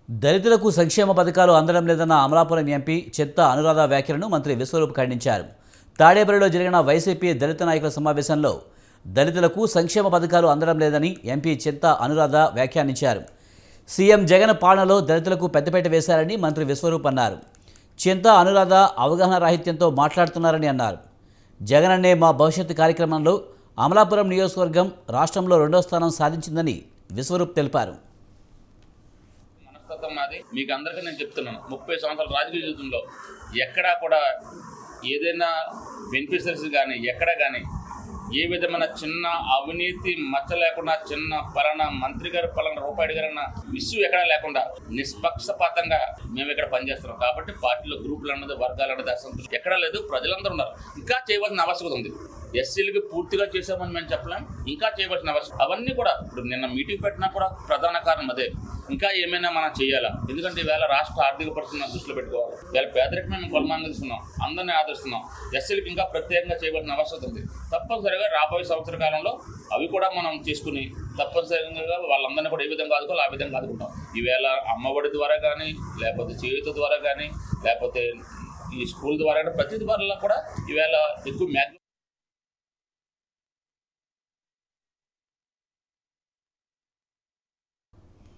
దళితులకు సంక్షేమ పథకాలు అందడం లేదన్న అమలాపురం ఎంపీ చెత్త అనురాధ వ్యాఖ్యలను మంత్రి విశ్వరూప్ ఖండించారు తాడేపల్లిలో జరిగిన వైసీపీ దళిత నాయకుల సమావేశంలో దళితులకు సంక్షేమ పథకాలు అందడం లేదని ఎంపీ చెత్త అనురాధ వ్యాఖ్యానించారు సీఎం జగన్ పాలనలో దళితులకు పెద్దపేట వేశారని మంత్రి విశ్వరూప్ అన్నారు చింత అనురాధ అవగాహన రాహిత్యంతో మాట్లాడుతున్నారని అన్నారు జగన్ అనే మా భవిష్యత్తు కార్యక్రమంలో అమలాపురం నియోజకవర్గం రాష్ట్రంలో రెండో స్థానం సాధించిందని విశ్వరూప్ తెలిపారు మనస్తత్వం నాది మీకు అందరికీ నేను చెప్తున్నాను ముప్పై సంవత్సరాల రాజకీయ జీవితంలో ఎక్కడా కూడా ఏదైనా బెనిఫిషరీస్ కానీ ఎక్కడ కానీ ఏ విధమైన చిన్న అవినీతి మచ్చ లేకుండా చిన్న పలానా మంత్రి గారు పలానా రూపాయి గారన్న ఇష్యూ ఎక్కడా లేకుండా నిష్పక్షపాతంగా మేము ఇక్కడ పనిచేస్తున్నాం కాబట్టి పార్టీలో గ్రూపులు అన్నది వర్గాలు అన్నది అసంతృప్తి ఎక్కడా లేదు ప్రజలందరూ ఉన్నారు ఇంకా చేయవలసిన ఆవశ్యకత ఉంది ఎస్సీలకి పూర్తిగా చేసామని మేము చెప్పలేం ఇంకా చేయవలసిన అవసరం అవన్నీ కూడా ఇప్పుడు నిన్న మీటింగ్ పెట్టినా కూడా ప్రధాన కారణం అదే ఇంకా ఏమైనా మనం చేయాలా ఎందుకంటే ఈవేళ రాష్ట్ర ఆర్థిక పరిస్థితిని మనం దృష్టిలో పెట్టుకోవాలి ఈవేళ పేదరికం మేము కొలమాంగిస్తున్నాం అందరినీ ఆదరిస్తున్నాం ఎస్సీలకి ఇంకా ప్రత్యేకంగా చేయవలసిన అవసరం ఉంది తప్పనిసరిగా రాబోయే సంవత్సర కాలంలో అవి కూడా మనం చేసుకుని తప్పనిసరిగా వాళ్ళందరినీ కూడా ఏ విధంగా ఆదుకోవాలి ఆ విధంగా ఆదుకుంటాం ఈవేళ అమ్మఒడి ద్వారా కానీ లేకపోతే చేయుత ద్వారా కానీ లేకపోతే ఈ స్కూల్ ద్వారా కానీ ప్రతి ద్వారా కూడా ఈవేళ ఎక్కువ మ్యాక్సిమం